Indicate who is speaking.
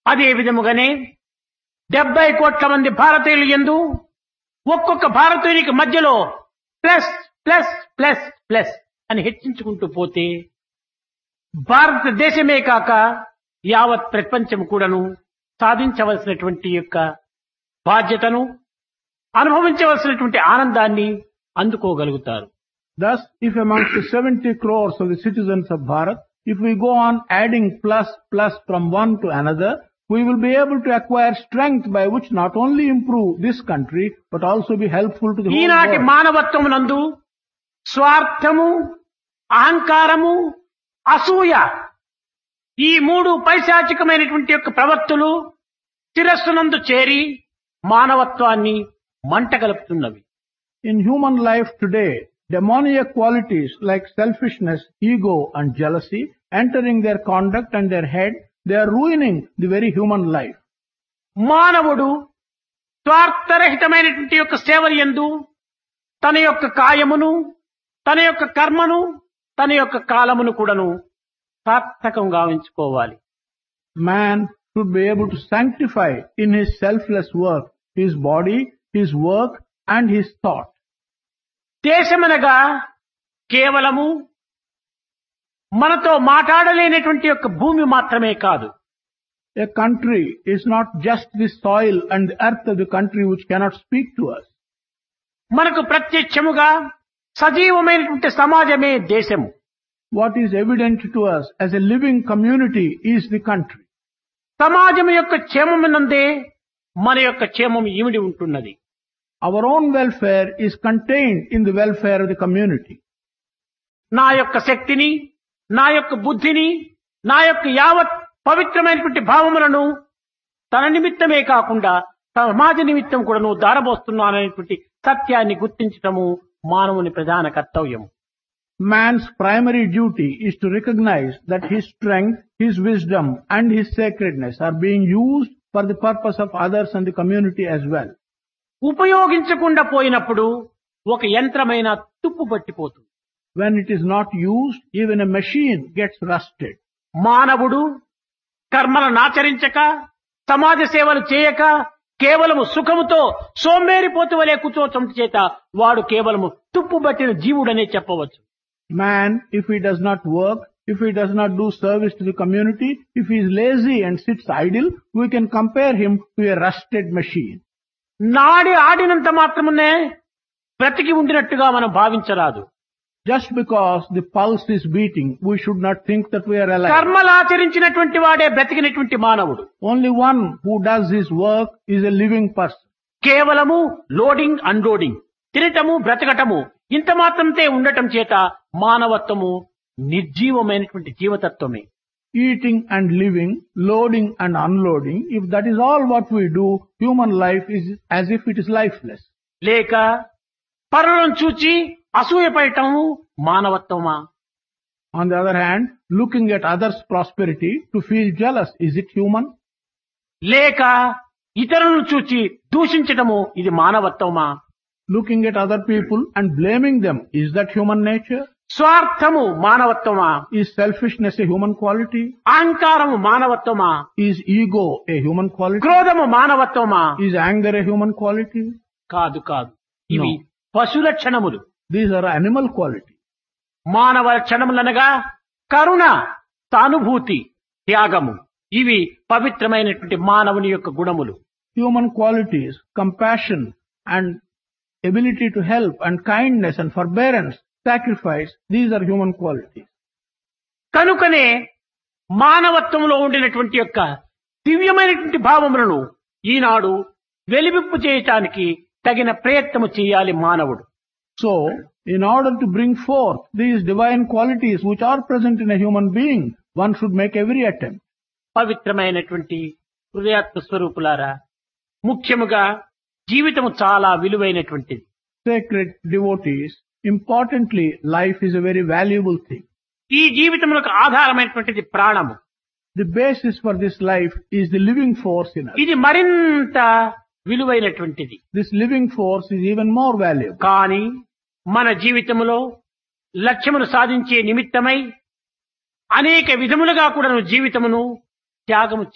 Speaker 1: అదే విధముగానే డెబ్బై కోట్ల మంది భారతీయులు ఎందు ఒక్కొక్క భారతీయునికి మధ్యలో ప్లస్ ప్లస్ ప్లస్ ప్లస్ అని హెచ్చించుకుంటూ పోతే భారతదేశమే కాక యావత్ ప్రపంచం కూడాను సాధించవలసినటువంటి యొక్క బాధ్యతను అనుభవించవలసినటువంటి ఆనందాన్ని అందుకోగలుగుతారు
Speaker 2: Thus, if amongst the 70 crores of the citizens of Bharat, if we go on adding plus plus from one to another, we will be able to acquire strength by which not only improve this country, but also be helpful to the whole
Speaker 1: ఈనాటి
Speaker 2: world.
Speaker 1: మానవత్వమునందు స్వార్థము అహంకారము అసూయ ఈ మూడు పైశాచికమైనటువంటి యొక్క ప్రవర్తులు శిరస్సునందు చేరి మానవత్వాన్ని మంటగలుపుతున్నవి
Speaker 2: In human life today, demoniac qualities like selfishness, ego and jealousy entering their conduct and their head, they are ruining the very human life.
Speaker 1: మానవుడు స్వార్థరహితమైనటువంటి యొక్క సేవలు ఎందు తన యొక్క కాయమును తన యొక్క కర్మను తన యొక్క కాలమును కూడాను సార్థకం గావించుకోవాలి
Speaker 2: Man should be able to sanctify in his selfless work his body, his work and his thought.
Speaker 1: దేశమనగా కేవలము మనతో మాట్లాడలేనటువంటి యొక్క భూమి మాత్రమే కాదు
Speaker 2: A country is not just the soil and the earth of the country which cannot speak to us.
Speaker 1: మనకు ప్రత్యక్షముగా సజీవమైనటువంటి సమాజమే దేశము
Speaker 2: What is evident to us as a living community is the country.
Speaker 1: సమాజం యొక్క క్షేమమునందే మన యొక్క క్షేమం ఇమిడి ఉంటున్నది
Speaker 2: Our own welfare is contained in the welfare of the community.
Speaker 1: నా యొక్క శక్తిని నా యొక్క బుద్ధిని నా యొక్క యావత్ పవిత్రమైనటువంటి భావములను తన నిమిత్తమే కాకుండా సమాజ నిమిత్తం కూడాను దారబోస్తున్నాననేటువంటి సత్యాన్ని గుర్తించటము మానవుని ప్రధాన కర్తవ్యము
Speaker 2: Man's primary duty is to recognize that his strength, his wisdom and his sacredness are being used for the purpose of others and the community as well.
Speaker 1: ఉపయోగించకుండా పోయినప్పుడు ఒక యంత్రమైన తుప్పు పట్టిపోతుంది
Speaker 2: When it is not used, even a machine gets rusted.
Speaker 1: మానవుడు కర్మలను ఆచరించక సమాజ సేవలు చేయక కేవలము సుఖముతో సోంబేరిపోతు వలె కూర్చోవటం చేత వాడు కేవలము తుప్పుబట్టిన జీవుడనే చెప్పవచ్చు
Speaker 2: Man, if he does not work, if he does not do service to the community, if he is lazy and sits idle, we can compare him to a rusted machine.
Speaker 1: నాడి ఆడినంత మాత్రమునే బ్రతికి ఉండినట్టుగా మనం భావించరాదు
Speaker 2: Just because the pulse is beating, we should not think that we are alive.
Speaker 1: కర్మలు ఆచరించినటువంటి వాడే బ్రతికినటువంటి మానవుడు
Speaker 2: Only one who does his work is a living person.
Speaker 1: కేవలము loading unloading తినటము బ్రతకటము ఇంత మాత్రంతే ఉండటం చేత మానవత్వము నిర్జీవమైనటువంటి జీవతత్వమే
Speaker 2: Eating and living, loading and unloading, if that is all what we do, human life is as if it is lifeless.
Speaker 1: లేక పరులను చూచి అసూయపడటము మానవత్వమా
Speaker 2: On the other hand, looking at others' prosperity to feel jealous, is it human?
Speaker 1: లేక ఇతరులను చూచి దూషించటము ఇది మానవత్వమా
Speaker 2: Looking at other people and blaming them, is that human nature?
Speaker 1: స్వార్థము మానవత్వమా
Speaker 2: Is selfishness a human quality?
Speaker 1: అహంకారము మానవత్వమా
Speaker 2: Is ego a human quality?
Speaker 1: క్రోధము మానవత్వమా
Speaker 2: Is anger a human quality?
Speaker 1: కాదు కాదు ఇవి
Speaker 2: No.
Speaker 1: పశు లక్షణములు
Speaker 2: These are animal quality.
Speaker 1: మానవ లక్షణములనగా కరుణ సానుభూతి త్యాగము ఇవి పవిత్రమైనటువంటి మానవుని యొక్క గుణములు
Speaker 2: Human qualities, compassion and ability to help and kindness and forbearance, sacrifice, these are human qualities.
Speaker 1: కనుకనే మానవత్వంలో ఉండినటువంటి యొక్క దివ్యమైనటువంటి భావములను ఈనాడు వెలివిప్పు చేయటానికి తగిన ప్రయత్నము చేయాలి మానవుడు
Speaker 2: So, in order to bring forth these divine qualities which are present in a human being, one should make every attempt.
Speaker 1: పవిత్రమైనటువంటి హృదయాత్మ స్వరూపులారా ముఖ్యముగా జీవితము చాలా విలువైనటువంటిది
Speaker 2: Sacred devotees, importantly, life is a very valuable thing.
Speaker 1: ఈ జీవితములకు ఆధారమైనటువంటిది ప్రాణము
Speaker 2: The basis for this life is the living force in us.
Speaker 1: ఇది మరింత విలువైనటువంటిది
Speaker 2: This living force is even more valuable.
Speaker 1: కానీ మన జీవితంలో లక్ష్యమును సాధించే నిమిత్తమై అనేక విధములుగా కూడా జీవితమును త్యాగము